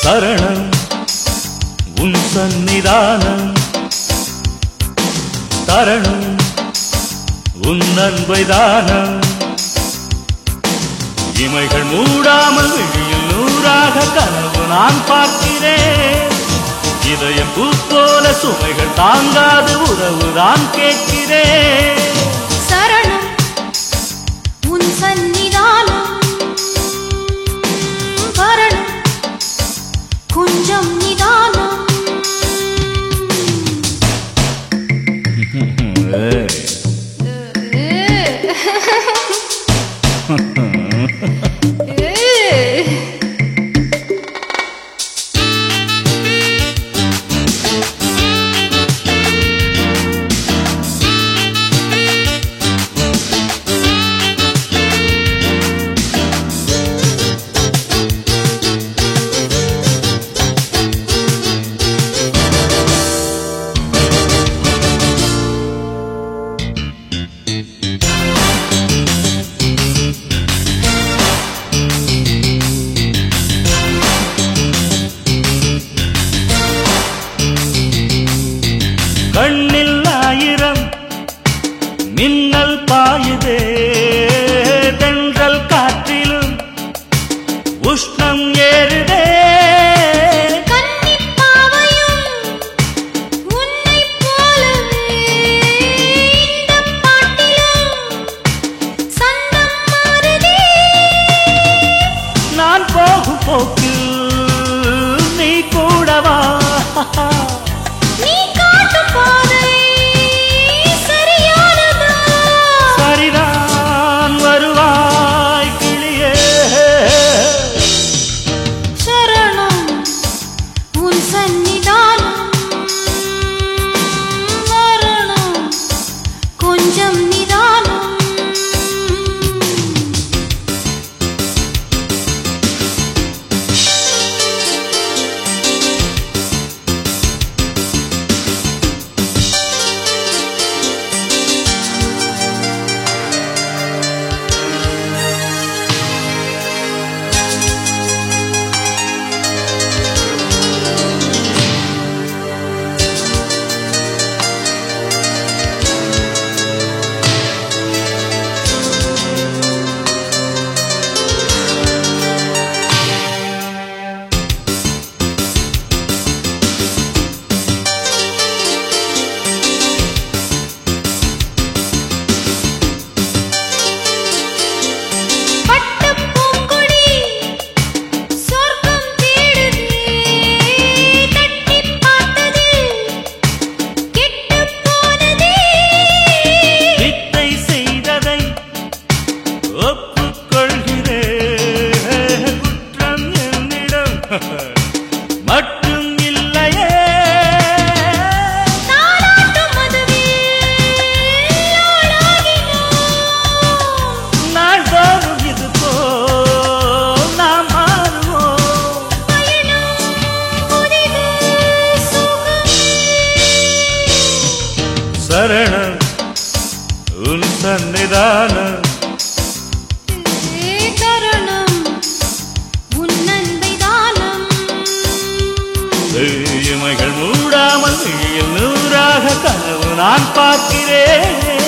சரணம் உன் சந்நிதானம் தரணும் உன் அன்பை தானம் இமைகள் மூடாமல் விழியில் நூறாக கனவு நான் பார்க்கிறேன் இதயம் பூ போல சுமைகள் தாங்காது உறவு தான் கேட்கிறேன் சரணம் உன் சந்நிதானம் வரணும் கொஞ்சம் நிதானம் கண்ணில் ஆயிரம் மின்னல் பாயுதே தென்றல் காற்றிலும் உஷ்ணம் ஏறுதே கன்னிப் பாவையும் உன்னைப் போலவே இந்தப் பாட்டிலும் சந்தம் மாறுதே. நான் போகும் போக்கில் நீ கூடவா நீ காட்டும் பாதை சரியானதா? சரிதான் வருவாய் கிளியே சரணம் உன் சந்நிதானம் வரணும் கொஞ்சம் நிதானம் பட்டுப் பூங்கொடி சொர்க்கம் தேடுதே தட்டிப் பார்த்ததில் கெட்டுப் போனதே வித்தை செய்ததை ஒப்புக்கொள்கிறேன் குற்றம் என்னிடம் மட்டும் இல்லையே தாலாட்டும் மதுவில் ஆளாகினோம் நாள்தோறும் இது போல் நாம் மாறுவோம் பயணம் புதிது சுகம் சரணம் உன் சன்னிதானம் தருணம் உன் அன்பை தானம் இமைகள் மூடாமல் விழியில் நூறாக கனவு நான் பார்க்கிறேன்